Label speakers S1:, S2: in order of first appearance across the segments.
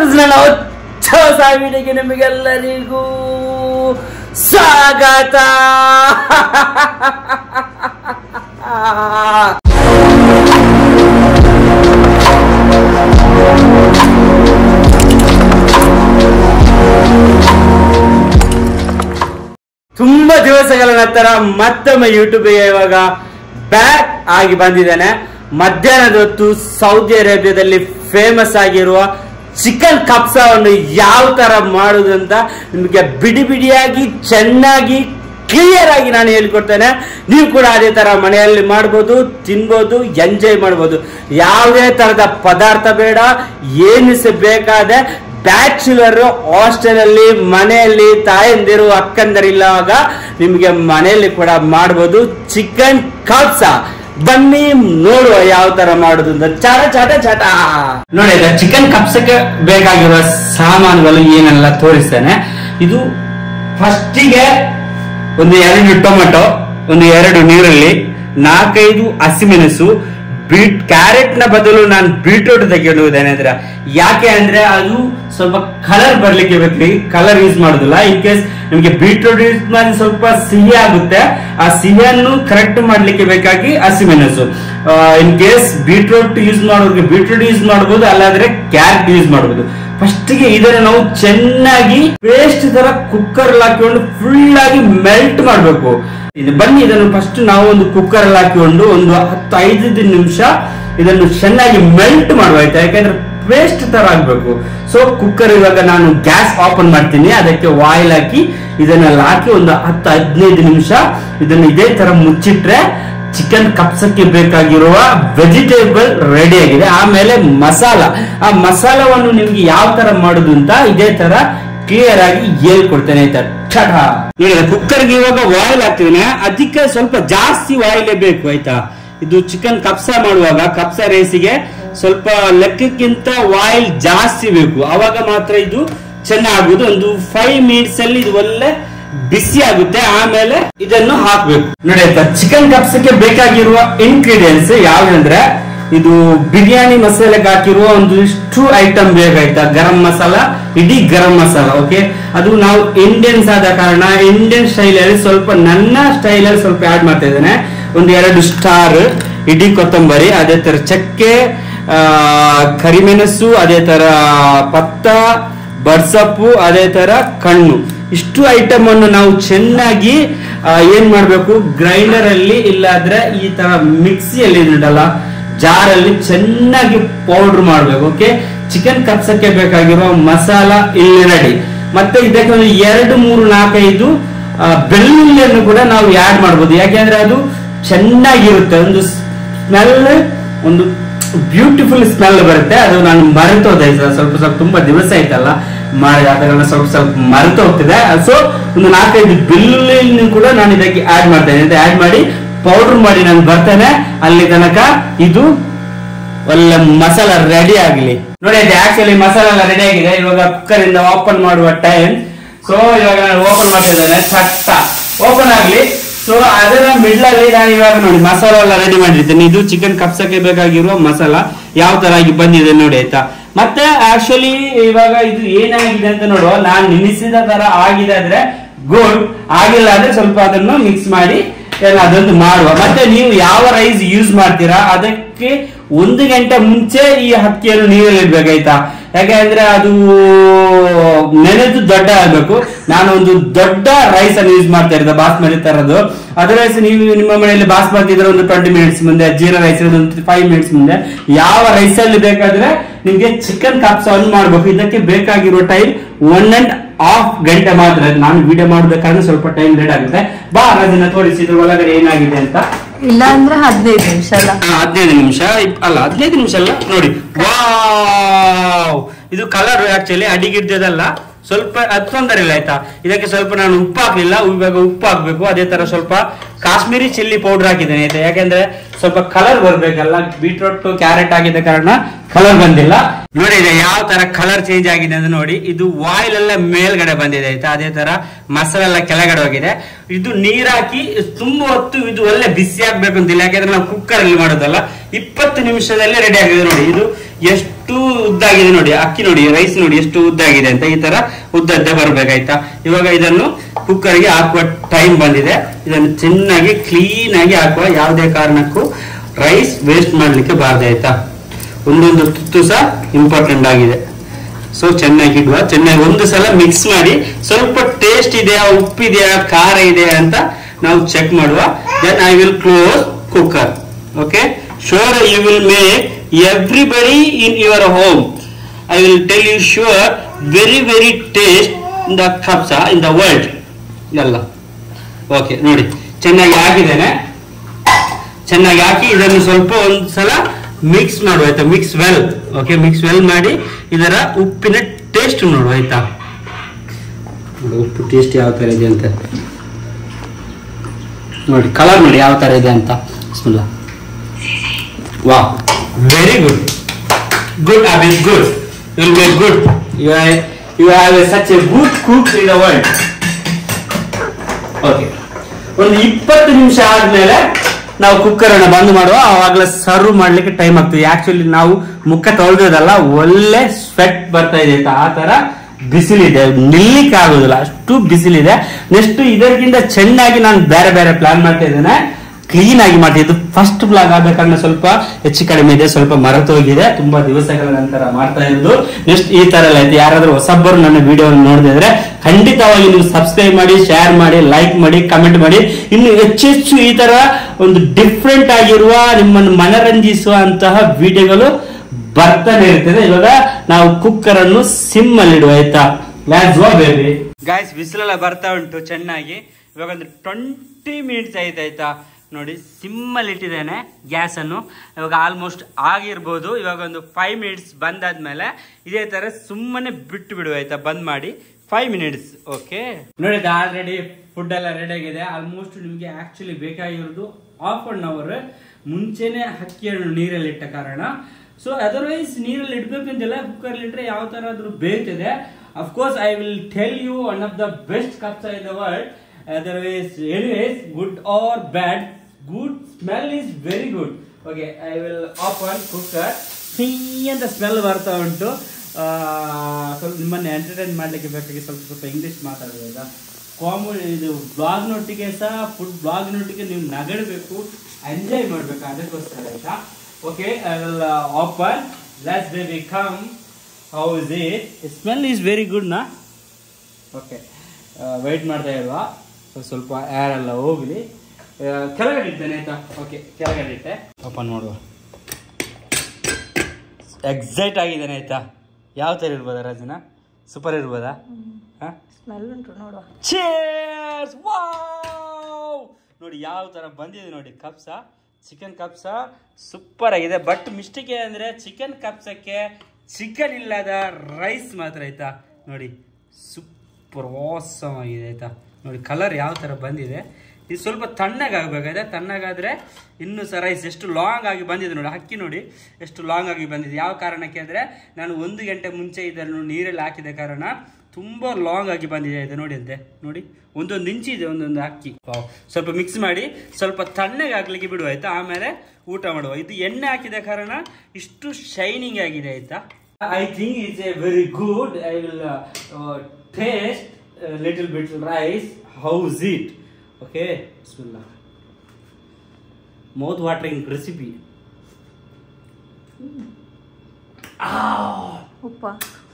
S1: Friends ನನ್ನ ಹೊಚ್ಚ ಹೊಸ ವಿಡಿಯೋಗೆ ನಿಮಗೆಲ್ಲರಿಗೂ ಸ್ವಾಗತ ತುಂಬಾ ದಿವಸಗಳ ನಂತರ ಮತ್ತೊಮ್ಮೆ ಯೂಟ್ಯೂಬ್ಗೆ ಇವಾಗ ಬ್ಯಾಕ್ ಆಗಿ ಬಂದಿದ್ದೇನೆ ಮಧ್ಯಾಹ್ನದ ಹೊತ್ತು ಸೌದಿ ಅರೇಬಿಯಾದಲ್ಲಿ ಫೇಮಸ್ ಆಗಿರುವ ಚಿಕನ್ ಕಪ್ಸವನ್ನು ಯಾವ ತರ ಮಾಡುದು ಅಂತ ನಿಮಗೆ ಬಿಡಿ ಬಿಡಿಯಾಗಿ ಚೆನ್ನಾಗಿ ಕ್ಲಿಯರ್ ಆಗಿ ನಾನು ಹೇಳ್ಕೊಡ್ತೇನೆ ನೀವು ಕೂಡ ಅದೇ ತರ ಮನೆಯಲ್ಲಿ ಮಾಡ್ಬೋದು ತಿನ್ಬೋದು ಎಂಜಾಯ್ ಮಾಡ್ಬೋದು ಯಾವುದೇ ತರದ ಪದಾರ್ಥ ಬೇಡ ಏನು ಸಹ ಬೇಕಾದೆ ಬ್ಯಾಚುಲರ್ ಹಾಸ್ಟೆಲ್ ಅಲ್ಲಿ ಮನೆಯಲ್ಲಿ ತಾಯಂದಿರು ಅಕ್ಕಂದರಿಲ್ಲವಾಗ ನಿಮಗೆ ಮನೆಯಲ್ಲಿ ಕೂಡ ಮಾಡ್ಬೋದು ಚಿಕನ್ ಕಬ್ಸ ಬನ್ನಿ ನೋಡುವ ಯಾವ ತರ ಮಾಡುದು ಅಂತ ಚಾಟ ಚಾಟ ಚಾಟ ನೋಡಿ ಚಿಕನ್ ಕಪ್ಸಕ್ಕೆ ಬೇಕಾಗಿರುವ ಸಾಮಾನುಗಳು ಏನೆಲ್ಲ ತೋರಿಸ್ತೇನೆ ಇದು ಫಸ್ಟಿಗೆ ಒಂದು ಎರಡು ಟೊಮೆಟೊ ಒಂದು ಎರಡು ನೀರುಳ್ಳಿ ನಾಲ್ಕೈದು ಹಸಿಮೆಣಸು ಬೀಟ್ ಕ್ಯಾರೆಟ್ ನ ಬದಲು ನಾನು ಬೀಟ್ರೂಟ್ ತೆಗೆದುವುದೇನೆ ಅಂದ್ರೆ ಯಾಕೆ ಅಂದ್ರೆ ಅದು ಸ್ವಲ್ಪ ಕಲರ್ ಬರ್ಲಿಕ್ಕೆ ಬೇಕು ಕಲರ್ ಯೂಸ್ ಮಾಡುದಿಲ್ಲ ಇನ್ ಕೇಸ್ ನಿಮಗೆ ಬೀಟ್ರೂಟ್ ಯೂಸ್ ಮಾಡಿ ಸ್ವಲ್ಪ ಸಿಹಿ ಆಗುತ್ತೆ ಆ ಸಿಹಿಯನ್ನು ಕರೆಕ್ಟ್ ಮಾಡ್ಲಿಕ್ಕೆ ಬೇಕಾಗಿ ಹಸಿಮೆಣಸು ಇನ್ ಕೇಸ್ ಬೀಟ್ರೂಟ್ ಯೂಸ್ ಮಾಡೋರಿಗೆ ಬೀಟ್ರೂಟ್ ಯೂಸ್ ಮಾಡಬಹುದು ಅಲ್ಲಾದ್ರೆ ಕ್ಯಾರೆಟ್ ಯೂಸ್ ಮಾಡಬಹುದು ಫಸ್ಟ್ ಗೆ ಇದನ್ನು ನಾವು ಚೆನ್ನಾಗಿ ಪೇಸ್ಟ್ ತರ ಕುಕ್ಕರ್ ಅಲ್ಲಿ ಹಾಕಿಕೊಂಡು ಫುಲ್ ಆಗಿ ಮೆಲ್ಟ್ ಮಾಡಬೇಕು ಇದು ಬನ್ನಿ ಇದನ್ನು ಫಸ್ಟ್ ನಾವು ಒಂದು ಕುಕ್ಕರ್ ಅಲ್ಲಿ ಹಾಕಿಕೊಂಡು ಒಂದು ಹತ್ತು ಐದು ನಿಮಿಷ ಇದನ್ನು ಚೆನ್ನಾಗಿ ಮೆಲ್ಟ್ ಮಾಡುವ ಆಯ್ತಾ ಯಾಕಂದ್ರೆ ಪೇಸ್ಟ್ ತರ ಆಗ್ಬೇಕು ಸೊ ಕುಕ್ಕರ್ ಇವಾಗ ನಾನು ಗ್ಯಾಸ್ ಓಪನ್ ಮಾಡ್ತೀನಿ ಅದಕ್ಕೆ ಆಯಿಲ್ ಹಾಕಿ ಇದನ್ನೆಲ್ಲ ಹಾಕಿ ಒಂದು ಹತ್ತು ಹದಿನೈದು ನಿಮಿಷ ಇದನ್ನು ಇದೇ ತರ ಮುಚ್ಚಿಟ್ರೆ ಚಿಕನ್ ಕಪ್ಸಕ್ಕೆ ಬೇಕಾಗಿರುವ ವೆಜಿಟೇಬಲ್ ರೆಡಿ ಆಗಿದೆ ಆಮೇಲೆ ಮಸಾಲ ಆ ಮಸಾಲವನ್ನು ನಿಮ್ಗೆ ಯಾವ ತರ ಮಾಡುದು ಅಂತ ಇದೇ ತರ ಕ್ಲಿಯರ್ ಆಗಿ ಹೇಳ್ಕೊಡ್ತೇನೆ ಆಯ್ತಾ ಠಠ ನೋಡಿ ಕುಕ್ಕರ್ಗೆ ಇವಾಗ ಆಯಿಲ್ ಹಾಕ್ತಿದ್ದೇನೆ ಅದಕ್ಕೆ ಸ್ವಲ್ಪ ಜಾಸ್ತಿ ಆಯಿಲೇ ಬೇಕು ಆಯ್ತಾ ಇದು ಚಿಕನ್ ಕಪ್ಸ ಮಾಡುವಾಗ ಕಪ್ಸ ರೇಸಿಗೆ ಸ್ವಲ್ಪ ಲೆಕ್ಕಕ್ಕಿಂತ ಆಯಿಲ್ ಜಾಸ್ತಿ ಬೇಕು ಅವಾಗ ಮಾತ್ರ ಇದು ಚೆನ್ನಾಗುದು ಒಂದು ಫೈವ್ ಮಿನಿಟ್ಸ್ ಅಲ್ಲಿ ಇದು ಒಳ್ಳೆ ಬಿಸಿ ಆಗುತ್ತೆ ಆಮೇಲೆ ಇದನ್ನು ಹಾಕ್ಬೇಕು ನೋಡಿ ಆಯ್ತಾ ಚಿಕನ್ ಕಪ್ಸಕ್ಕೆ ಬೇಕಾಗಿರುವ ಇನ್ಗ್ರೀಡಿಯೆಂಟ್ಸ್ ಯಾವ್ದಂದ್ರೆ ಇದು ಬಿರಿಯಾನಿ ಮಸಾಲೆಗೆ ಹಾಕಿರುವ ಒಂದು ಇಷ್ಟು ಐಟಮ್ ಬೇಕಾಯ್ತಾ ಗರಂ ಮಸಾಲ ಇಡೀ ಗರಂ ಮಸಾಲ ಓಕೆ ಅದು ನಾವು ಇಂಡಿಯನ್ಸ್ ಆದ ಕಾರಣ ಇಂಡಿಯನ್ ಸ್ಟೈಲ್ ಅಲ್ಲಿ ಸ್ವಲ್ಪ ನನ್ನ ಸ್ಟೈಲ್ ಅಲ್ಲಿ ಸ್ವಲ್ಪ ಆಡ್ ಮಾಡ್ತಾ ಇದ್ದೇನೆ ಒಂದು ಎರಡು ಸ್ಟಾರ್ ಇಡೀ ಕೊತ್ತಂಬರಿ ಅದೇ ತರ ಚಕ್ಕೆ ಆ, ಕರಿಮೆಣಸು ಅದೇ ತರ ಪತ್ತ ಬರ್ಸಪ್ಪು ಅದೇ ತರ ಕಣ್ಣು ಇಷ್ಟು ಐಟಮ್ ಅನ್ನು ನಾವು ಚೆನ್ನಾಗಿ ಆ, ಏನ್ ಮಾಡ್ಬೇಕು ಗ್ರೈಂಡರ್ ಅಲ್ಲಿ ಇಲ್ಲಾದ್ರೆ ಈ ತರ ಮಿಕ್ಸಿಯಲ್ಲಿ ಉಂಟಲ್ಲ ಜಾರ್ ಅಲ್ಲಿ ಚೆನ್ನಾಗಿ ಪೌಡರ್ ಮಾಡ್ಬೇಕು ಓಕೆ ಚಿಕನ್ ಕಪ್ಸಕ್ಕೆ ಬೇಕಾಗಿರೋ ಮಸಾಲ ಇಲ್ಲಿ ರೆಡಿ ಮತ್ತೆ ಇದಕ್ಕೆ ಒಂದು ಎರಡು ಮೂರು ನಾಲ್ಕೈದು ಆ, ಬೆಳ್ಳುಳ್ಳಿಯನ್ನು ಕೂಡ ನಾವು ಆಡ್ ಮಾಡ್ಬೋದು ಯಾಕೆಂದ್ರೆ ಅದು ಚೆನ್ನಾಗಿರುತ್ತೆ ಒಂದು ಸ್ಮೆಲ್ ಒಂದು ಬ್ಯೂಟಿಫುಲ್ ಸ್ಮೆಲ್ ಬರುತ್ತೆ ಅದು ನಾನು ಮರೆತು ಹೋದೆ ಸರ್ ಸ್ವಲ್ಪ ಸ್ವಲ್ಪ ತುಂಬಾ ದಿವಸ ಆಯ್ತಲ್ಲ ಮಾಡಿ ಆದ ಕಾರಣ ಸ್ವಲ್ಪ ಸ್ವಲ್ಪ ಮರೆತು ಹೋಗ್ತಿದೆ ಸೊ ಒಂದು ನಾಲ್ಕೈದು ಬೆಳ್ಳುಳ್ಳಿಯನ್ನು ಕೂಡ ನಾನು ಇದಕ್ಕೆ ಆಡ್ ಮಾಡ್ತೇನೆ ಅಂತ ಆಡ್ ಮಾಡಿ ಪೌಡರ್ ಮಾಡಿ ನಾನು ಬರ್ತೇನೆ ಅಲ್ಲಿ ತನಕ ಇದು ಒಳ್ಳೆ ಮಸಾಲ ರೆಡಿ ಆಗಲಿ ನೋಡಿ ಆಕ್ಚುಲಿ ಮಸಾಲ ಎಲ್ಲ ರೆಡಿ ಆಗಿದೆ ಇವಾಗ ಕುಕ್ಕರ್ ಇಂದ ಓಪನ್ ಮಾಡುವ ಟೈಮ್ ಸೊ ಇವಾಗ ನಾನು ಓಪನ್ ಮಾಡ್ತಿದ್ದೇನೆ ಚಟ್ಟ ಓಪನ್ ಆಗ್ಲಿ ಸೊ ಅದರ ಮಿಡ್ಲ್ ಅಲ್ಲಿ ನಾನು ಇವಾಗ ನೋಡಿ ಮಸಾಲ ಎಲ್ಲ ರೆಡಿ ಮಾಡಿರ್ತೇನೆ ಇದು ಚಿಕನ್ ಕಪ್ಸಕ್ಕೆ ಬೇಕಾಗಿರುವ ಮಸಾಲ ಯಾವ ತರ ಆಗಿ ಬಂದಿದೆ ನೋಡಿ ಆಯ್ತಾ ಮತ್ತೆ ಆಕ್ಚುಲಿ ಇವಾಗ ಇದು ಏನಾಗಿದೆ ಅಂತ ನೋಡುವ ನಾನು ನಿಲ್ಲಿಸಿದ ತರ ಆಗಿದೆ ಆದ್ರೆ ಗುಡ್ ಆಗಿಲ್ಲ ಅಂದ್ರೆ ಸ್ವಲ್ಪ ಅದನ್ನು ಮಿಕ್ಸ್ ಮಾಡಿ ಎಲ್ಲ ಅದೊಂದು ಮಾಡುವ ಮತ್ತೆ ನೀವು ಯಾವ ರೈಸ್ ಯೂಸ್ ಮಾಡ್ತೀರಾ ಅದಕ್ಕೆ ಒಂದು ಗಂಟೆ ಮುಂಚೆ ಈ ಅಕ್ಕಿಯನ್ನು ನೀರಲ್ಲಿ ಇಡ್ಬೇಕಾಯ್ತಾ ಯಾಕೆಂದ್ರೆ ಅದು ನೆನೆದು ದೊಡ್ಡ ಆಗ್ಬೇಕು ನಾನು ಒಂದು ದೊಡ್ಡ ರೈಸ್ ಅನ್ನು ಯೂಸ್ ಮಾಡ್ತಾ ಇರೋದು ಬಾಸ್ಮತಿ ತರದ್ದು ಅದರ್ವೈಸ್ ನೀವು ನಿಮ್ಮ ಮನೆಯಲ್ಲಿ ಬಾಸ್ಮತಿ ಇದ್ರೆ ಒಂದು ಟ್ವೆಂಟಿ ಮಿನಿಟ್ಸ್ ಮುಂದೆ ಜೀರಾ ರೈಸ್ ಒಂದು ಫೈವ್ ಮಿನಿಟ್ಸ್ ಮುಂದೆ ಯಾವ ರೈಸ್ ಅಲ್ಲಿ ಬೇಕಾದ್ರೆ ನಿಮ್ಗೆ ಚಿಕನ್ ಕಪ್ಸವನ್ನು ಮಾಡ್ಬೇಕು ಇದಕ್ಕೆ ಬೇಕಾಗಿರೋ ಟೈಮ್ ಒನ್ ಅಂಡ್ ಹಾಫ್ ಗಂಟೆ ಮಾತ್ರ ನಾನು ವಿಡಿಯೋ ಮಾಡಬೇಕಾದ್ರೆ ಸ್ವಲ್ಪ ಟೈಮ್ ಲೇಟ್ ಆಗುತ್ತೆ ಬಾ ಅದನ್ನ ತೋರಿಸಿ ಇದ್ರ ಒಳಗಡೆ ಏನಾಗಿದೆ ಅಂತ
S2: ಇಲ್ಲ ಅಂದ್ರೆ ಹದಿನೈದು ನಿಮಿಷ ಅಲ್ಲ
S1: ಹಾ, ಹದಿನೈದು ನಿಮಿಷ ಇಪ್- ಅಲ್ಲ ಹದಿನೈದು ನಿಮಿಷ ಅಲ್ಲ ನೋಡಿ ವಾವ್ ಇದು ಕಲರ್ ಆಕ್ಚುಲಿ ಅಡಿಗಿದ್ದದಲ್ಲ ಸ್ವಲ್ಪ ಅದು ತೊಂದರೆ ಇಲ್ಲ ಆಯ್ತಾ ಇದಕ್ಕೆ ಸ್ವಲ್ಪ ನಾನು ಉಪ್ಪು ಹಾಕ್ಲಿಲ್ಲ ಇವಾಗ ಉಪ್ಪು ಹಾಕ್ಬೇಕು ಅದೇ ತರ ಸ್ವಲ್ಪ ಕಾಶ್ಮೀರಿ ಚಿಲ್ಲಿ ಪೌಡರ್ ಹಾಕಿದ್ದೇನೆ ಆಯ್ತಾ ಯಾಕೆಂದ್ರೆ ಸ್ವಲ್ಪ ಕಲರ್ ಬರ್ಬೇಕಲ್ಲ ಬೀಟ್ರೂಟ್ ಕ್ಯಾರೆಟ್ ಆಗಿದ್ದ ಕಾರಣ ಕಲರ್ ಬಂದಿಲ್ಲ ನೋಡಿ ಇದು ಯಾವ ತರ ಕಲರ್ ಚೇಂಜ್ ಆಗಿದೆ ಅಂತ ನೋಡಿ ಇದು ಆಯಿಲ್ ಎಲ್ಲ ಮೇಲ್ಗಡೆ ಬಂದಿದೆ ಆಯ್ತಾ ಅದೇ ತರ ಮಸಾಲೆ ಎಲ್ಲ ಕೆಳಗಡೆ ಹೋಗಿದೆ ಇದು ನೀರ್ ಹಾಕಿ ತುಂಬಾ ಹೊತ್ತು ಇದು ಒಳ್ಳೆ ಬಿಸಿ ಆಗ್ಬೇಕು ಅಂತಿಲ್ಲ ಯಾಕಂದ್ರೆ ನಾವು ಕುಕ್ಕರ್ ಅಲ್ಲಿ ಮಾಡೋದಲ್ಲ ಇಪ್ಪತ್ತು ನಿಮಿಷದಲ್ಲೇ ರೆಡಿ ಆಗಿದೆ ನೋಡಿ ಇದು ಎಷ್ಟು ಉದ್ದಾಗಿದೆ ನೋಡಿ ಅಕ್ಕಿ ನೋಡಿ ರೈಸ್ ನೋಡಿ ಎಷ್ಟು ಉದ್ದಾಗಿದೆ ಅಂತ ಈ ತರ ಉದ್ದದ್ದೇ ಬರ್ಬೇಕಾಯ್ತಾ ಇವಾಗ ಇದನ್ನು ಕುಕ್ಕರ್ಗೆ ಹಾಕುವ ಟೈಮ್ ಬಂದಿದೆ ಇದನ್ನು ಚೆನ್ನಾಗಿ ಕ್ಲೀನ್ ಆಗಿ ಹಾಕುವ ಯಾವುದೇ ಕಾರಣಕ್ಕೂ ರೈಸ್ ವೇಸ್ಟ್ ಮಾಡ್ಲಿಕ್ಕೆ ಬಾರ್ದು ಆಯ್ತಾ ಒಂದೊಂದು ತುತ್ತು ಸಹ ಇಂಪಾರ್ಟೆಂಟ್ ಆಗಿದೆ ಸೊ ಚೆನ್ನಾಗಿ ಇಡುವ ಚೆನ್ನಾಗಿ ಒಂದು ಸಲ ಮಿಕ್ಸ್ ಮಾಡಿ ಸ್ವಲ್ಪ ಟೇಸ್ಟ್ ಇದೆಯಾ ಉಪ್ಪಿದೆಯಾ ಖಾರ ಇದೆಯಾ ಅಂತ ನಾವು ಚೆಕ್ ಮಾಡುವ then I will close cooker okay sure you will make everybody in your home I will tell you sure very very taste in the kabsa in the world ಎಲ್ಲ okay ನೋಡಿ ಚೆನ್ನಾಗಿ ಹಾಕಿದ್ದೇನೆ ಚೆನ್ನಾಗಿ ಹಾಕಿ ಇದನ್ನು ಸ್ವಲ್ಪ ಒಂದ್ಸಲ ಮಿಕ್ಸ್ ಮಾಡುವ ಆಯ್ತಾ mix well okay mix well ಮಾಡಿ ಇದರ ಉಪ್ಪಿನ ಟೇಸ್ಟ್ ನೋಡುವ ಆಯ್ತಾ ನೋಡಿ ಉಪ್ಪು ಟೇಸ್ಟ್ ಯಾವ ತರ ಇದೆ ಅಂತ ನೋಡಿ ಕಲರ್ ನೋಡಿ ಯಾವ ತರ ಇದೆ ಅಂತ ಬಿಸ್ಮಿಲ್ಲ ವಾ ವೆರಿ ಗುಡ್ ಗುಡ್ ಅಬಿಸ್ good will make good you you have such a good cook in the world okay ಒಂದು ಇಪ್ಪತ್ತು ನಿಮಿಷ ಆದ್ಮೇಲೆ ನಾವು ಕುಕ್ಕರ್ ಅನ್ನ ಬಂದ್ ಮಾಡುವ ಅವಾಗಲೇ ಸರ್ವ್ ಮಾಡ್ಲಿಕ್ಕೆ ಟೈಮ್ ಆಗ್ತದೆ ಆಕ್ಚುಲಿ ನಾವು ಮುಖ ತೊಳೆದಲ್ಲ ಒಳ್ಳೆ ಸ್ವೆಟ್ ಬರ್ತಾ ಇದೆ ಆಯ್ತಾ ಆ ತರ ಬಿಸಿಲಿದೆ ನಿಲ್ಲಿಕ್ಕೆ ಆಗೋದಿಲ್ಲ ಅಷ್ಟು ಬಿಸಿಲಿದೆ ನೆಕ್ಸ್ಟ್ ಇದಕ್ಕಿಂತ ಚೆನ್ನಾಗಿ ನಾನು ಬೇರೆ ಬೇರೆ ಪ್ಲಾನ್ ಮಾಡ್ತಾ ಇದ್ದೇನೆ ಕ್ಲೀನ್ ಆಗಿ ಮಾಡಿ ಇದು ಫಸ್ಟ್ ಬ್ಲಾಗ್ ಆದ ಕಾರಣ ಸ್ವಲ್ಪ ಹೆಚ್ಚು ಕಡಿಮೆ ಇದೆ ಸ್ವಲ್ಪ ಮರೆತು ಹೋಗಿದೆ ತುಂಬಾ ದಿವಸಗಳ ನಂತರ ಮಾಡ್ತಾ ಇದ್ದು ನೆಕ್ಸ್ಟ್ ಈ ತರ ಎಲ್ಲ ಆಯ್ತು ಯಾರಾದ್ರೂ ಹೊಸಬ್ಬರು ನನ್ನ ವಿಡಿಯೋ ನೋಡಿದ್ರೆ ಖಂಡಿತವಾಗಿ ನೀವು ಸಬ್ಸ್ಕ್ರೈಬ್ ಮಾಡಿ ಶೇರ್ ಮಾಡಿ ಲೈಕ್ ಮಾಡಿ ಕಮೆಂಟ್ ಮಾಡಿ ಇನ್ನು ಹೆಚ್ಚೆಚ್ಚು ಈ ತರ ಒಂದು ಡಿಫ್ರೆಂಟ್ ಆಗಿರುವ ನಿಮ್ಮನ್ನು ಮನರಂಜಿಸುವಂತಹ ವಿಡಿಯೋಗಳು ಬರ್ತಾನೆ ಇರ್ತದೆ ಇವಾಗ ನಾವು ಕುಕ್ಕರ್ ಅನ್ನು ಸಿಮ್ ಅಲ್ಲಿ ಇಡುವ ಆಯ್ತಾ ಬೇಬಿ ಗಾಯ್ಸ್ ಬಿಸಿಲೆಲ್ಲ ಬರ್ತಾ ಉಂಟು ಚೆನ್ನಾಗಿ ಇವಾಗ ಒಂದು ಟ್ವೆಂಟಿ ಮಿನಿಟ್ಸ್ ಆಯ್ತು ಆಯ್ತಾ ನೋಡಿ ಸಿಮ್ಮಲ್ಲಿ ಇಟ್ಟಿದ್ದೇನೆ ಗ್ಯಾಸ್ ಅನ್ನು ಇವಾಗ ಆಲ್ಮೋಸ್ಟ್ ಆಗಿರ್ಬೋದು ಇವಾಗ ಒಂದು ಫೈವ್ ಮಿನಿಟ್ಸ್ ಬಂದಾದ್ಮೇಲೆ ಇದೇ ತರ ಸುಮ್ಮನೆ ಬಿಟ್ಟು ಬಿಡುವ ಆಯ್ತಾ ಬಂದ್ ಮಾಡಿ ಫೈವ್ ಮಿನಿಟ್ಸ್ ಓಕೆ ನೋಡಿ ಆಲ್ರೆಡಿ ಫುಡ್ ಎಲ್ಲ ರೆಡಿ ಆಗಿದೆ ಆಲ್ಮೋಸ್ಟ್ ನಿಮಗೆ ಆಕ್ಚುಲಿ ಬೇಕಾಗಿರೋದು ಹಾಫ್ ಅನ್ ಅವರ್ ಮುಂಚೆನೆ ಅಕ್ಕಿಯನ್ನು ನೀರಲ್ಲಿ ಇಟ್ಟ ಕಾರಣ ಸೊ ಅದರ್ವೈಸ್ ನೀರಲ್ಲಿ ಇಡ್ಬೇಕಂತಿಲ್ಲ ಕುಕ್ಕರ್ ಇಟ್ರೆ ಯಾವ ತರ ಆದ್ರೂ ಬೇಯ್ತದೆ of course I will tell you one of the best kabsa in the world otherwise anyways good or bad good smell is very good okay I will open cooker see ಅಂತ smell ಬರ್ತಾ ಉಂಟು ಆ, ಸ್ವಲ್ಪ ನಿಮ್ಮನ್ನ ಎಂಟರ್ಟೈನ್ ಮಾಡ್ಲಿಕ್ಕೆ ಬೇಕಾಗಿ ಸ್ವಲ್ಪ ಸ್ವಲ್ಪ ಇಂಗ್ಲಿಷ್ ಮಾತಾಡೋದ ಕಾಮಿಡಿ ಇದು ಬ್ಲಾಗ್ನೊಟ್ಟಿಗೆ ಸಹ ಫುಡ್ ಬ್ಲಾಗ್ನೊಟ್ಟಿಗೆ ನೀವು ನಗಡಬೇಕು ಎಂಜಾಯ್ ಮಾಡ್ಬೇಕು ಅದಕ್ಕೋಸ್ಕರ ಆಯ್ತಾ okay I will open let's baby come how is it smell is very good ನಾ ಓಕೆ ವೆಯ್ಟ್ ಮಾಡ್ತಾ ಇಲ್ವಾ ಸೊ ಸ್ವಲ್ಪ ಏರ್ ಎಲ್ಲ ಹೋಗ್ಲಿ ಆ, ಕೆಳಗಡೆ ಇದ್ದೇನೆ ಆಯ್ತಾ ಓಕೆ ಕೆಳಗಡೆ ಇಟ್ಟೆ ಓಪನ್ ಮಾಡುವ ಎಕ್ಸೈಟ್ ಆಗಿದ್ದೇನೆ ಆಯ್ತಾ ಯಾವ ಥರ ಇರ್ಬೋದಾ ರಾಜನ ಸೂಪರ್ ಇರ್ಬೋದಾ ಹಾಂ
S2: ಸ್ಮೆಲ್ ಉಂಟು ನೋಡುವ
S1: ಚೇರ್ಸ್ ವಾವ್ ನೋಡಿ ಯಾವ ತರ ಬಂದಿದೆ ನೋಡಿ ಕಪ್ಸ ಚಿಕನ್ ಕಪ್ಸ ಸೂಪರ್ ಆಗಿದೆ ಬಟ್ ಮಿಸ್ಟೇಕ್ ಏನಂದ್ರೆ ಚಿಕನ್ ಕಪ್ಸಕ್ಕೆ ಚಿಕನ್ ಇಲ್ಲದ ರೈಸ್ ಮಾತ್ರ ಆಯ್ತಾ ನೋಡಿ ಸೂಪರ್ ಆಸಮ್ ಆಗಿದೆ ಆಯ್ತಾ ನೋಡಿ ಕಲರ್ ಯಾವ ತರ ಬಂದಿದೆ ಇದು ಸ್ವಲ್ಪ ತಣ್ಣಗಾಗಬೇಕಾಗಿದೆ ತಣ್ಣಗಾದ್ರೆ ಇನ್ನೂ ಸಹ ರೈಸ್ ಎಷ್ಟು ಲಾಂಗ್ ಆಗಿ ಬಂದಿದೆ ನೋಡಿ ಅಕ್ಕಿ ನೋಡಿ ಎಷ್ಟು ಲಾಂಗ್ ಆಗಿ ಬಂದಿದೆ ಯಾವ ಕಾರಣಕ್ಕೆ ಅಂದರೆ ನಾನು ಒಂದು ಗಂಟೆ ಮುಂಚೆ ಇದನ್ನು ನೀರಲ್ಲಿ ಹಾಕಿದ ಕಾರಣ ತುಂಬ ಲಾಂಗ್ ಆಗಿ ಬಂದಿದೆ ಇದು ನೋಡಿ ಅಂತೆ ನೋಡಿ ಒಂದೊಂದು ಇಂಚ್ ಇದೆ ಒಂದೊಂದು ಅಕ್ಕಿ ವಾವ್. ಸ್ವಲ್ಪ ಮಿಕ್ಸ್ ಮಾಡಿ ಸ್ವಲ್ಪ ತಣ್ಣಗೆ ಹಾಕ್ಲಿಕ್ಕೆ ಬಿಡುವ ಆಯ್ತಾ ಆಮೇಲೆ ಊಟ ಮಾಡುವ ಇದು ಎಣ್ಣೆ ಹಾಕಿದ ಕಾರಣ ಇಷ್ಟು ಶೈನಿಂಗ್ ಆಗಿದೆ ಆಯ್ತಾ I think it's a very good I will taste little bit rice how's it okay mouth watering recipe
S2: ಉಪ್ಪ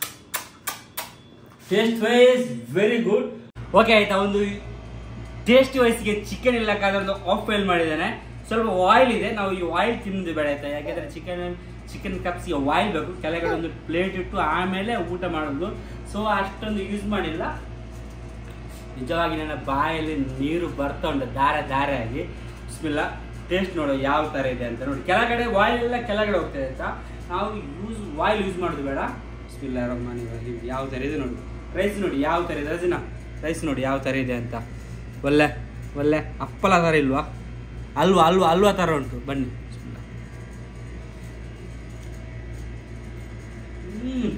S1: taste wise very good okay ಆಯ್ತಾ ಒಂದು ಟೇಸ್ಟ್ ವೈಸ್ಗೆ ಚಿಕನ್ ಇಲ್ಲಕ್ಕಾದ್ರೆ ಒಂದು ಆಫ್ ಬಾಯ್ಲ್ ಮಾಡಿದ್ದೇನೆ ಸ್ವಲ್ಪ ಆಯಿಲ್ ಇದೆ ನಾವು ಈ ಆಯಿಲ್ ತಿನ್ನೋದು ಬೇಡ ಆಯ್ತಾ ಯಾಕೆಂದ್ರೆ ಚಿಕನ್ ಚಿಕನ್ ಕಪ್ಸ್ಗೆ ಆಯಿಲ್ ಬೇಕು ಕೆಳಗಡೆ ಒಂದು ಪ್ಲೇಟ್ ಇಟ್ಟು ಆಮೇಲೆ ಊಟ ಮಾಡೋದು ಸೊ ಅಷ್ಟೊಂದು ಯೂಸ್ ಮಾಡಿಲ್ಲ ನಿಜವಾಗಿ ನನ್ನ ಬಾಯಲ್ಲಿ ನೀರು ಬರ್ತಾ ಉಂಟು ಧಾರೆ ಧಾರೆ ಆಗಿ ಬಿಸ್ಮಿಲ್ಲ ಟೇಸ್ಟ್ ನೋಡೋ ಯಾವ ತರ ಇದೆ ಅಂತ ನೋಡಿ ಕೆಳಗಡೆ ವಾಯಿಲ್ ಎಲ್ಲ ಕೆಳಗಡೆ ಹೋಗ್ತದೆ ಆಯ್ತಾ ನಾವು ಯೂಸ್ ವಾಯಿಲ್ ಯೂಸ್ ಮಾಡೋದು ಬೇಡ ಬಿಸ್ಮಿಲ್ಲ ರಹಮಾನ್ ರಹೀಮ್ ಯಾವ ತರ ಇದೆ ನೋಡಿ ರೈಸ್ ನೋಡಿ ಯಾವ ತರ ಇದೆ ರಜಿನ ರೈಸ್ ನೋಡಿ ಯಾವ ತರ ಇದೆ ಅಂತ ಒಳ್ಳೆ ಒಳ್ಳೆ ಅಪ್ಪಲ ತರ ಇಲ್ವಾ ಅಲ್ವಾ ಅಲ್ವಾ ಅಲ್ವಾ ತರ ಉಂಟು ಬನ್ನಿ ಬಿಸ್ಮಿಲ್ಲ. ಹ್ಮ್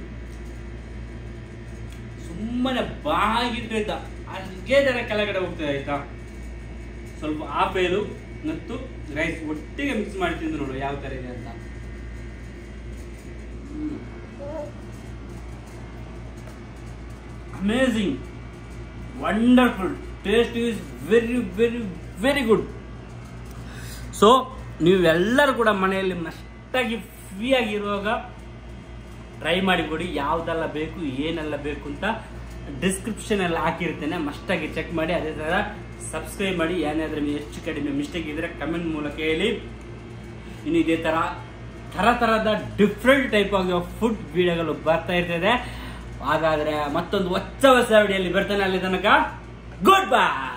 S1: ಸುಮ್ಮನೆ ಬಾಗಿಟ್ಟು ಆಯ್ತಾ ಅದೇ ತರ ಕೆಳಗಡೆ ಹೋಗ್ತದೆ ಆಯ್ತಾ ಸ್ವಲ್ಪ ಆಪೇಲು ಮತ್ತು ರೈಸ್ ಒಟ್ಟಿಗೆ ಮಿಕ್ಸ್ ಮಾಡಿ ತಿಂದು ನೋಡು ಯಾವ ತರ ಇದೆ ಅಂತ amazing wonderful taste is very very very good so ನೀವೆಲ್ಲರೂ ಕೂಡ ಮನೆಯಲ್ಲಿ ಮಸ್ಟಾಗಿ ಫ್ರೀ ಆಗಿರುವಾಗ ಟ್ರೈ ಮಾಡಿ ಕೊಡಿ ಯಾವುದೆಲ್ಲ ಬೇಕು ಏನೆಲ್ಲ ಬೇಕು ಅಂತ ಡಿಸ್ಕ್ರಿಪ್ಷನ್ ಅಲ್ಲಿ ಹಾಕಿರ್ತೇನೆ ಮಸ್ಟಾಗಿ ಚೆಕ್ ಮಾಡಿ ಅದೇ ಥರ ಸಬ್ಸ್ಕ್ರೈಬ್ ಮಾಡಿ ಏನಾದ್ರೂ ಹೆಚ್ಚು ಕಡಿಮೆ ಮಿಸ್ಟೇಕ್ ಇದ್ರೆ ಕಮೆಂಟ್ ಮೂಲಕ ಹೇಳಿ ಇನ್ನು ಇದೇ ಥರ ಥರ ಥರದ ಡಿಫ್ರೆಂಟ್ ಟೈಪ್ ಆಗಿ ಫುಡ್ ವಿಡಿಯೋಗಳು ಬರ್ತಾ ಇರ್ತದೆ ಹಾಗಾದ್ರೆ ಮತ್ತೊಂದು ಹೊಸ ಹೊಸ ವಿಡಿಯೋಲಿ ಬರ್ತಾನೆ ಅಲ್ಲಿ ತನಕ ಗುಡ್ ಬೈ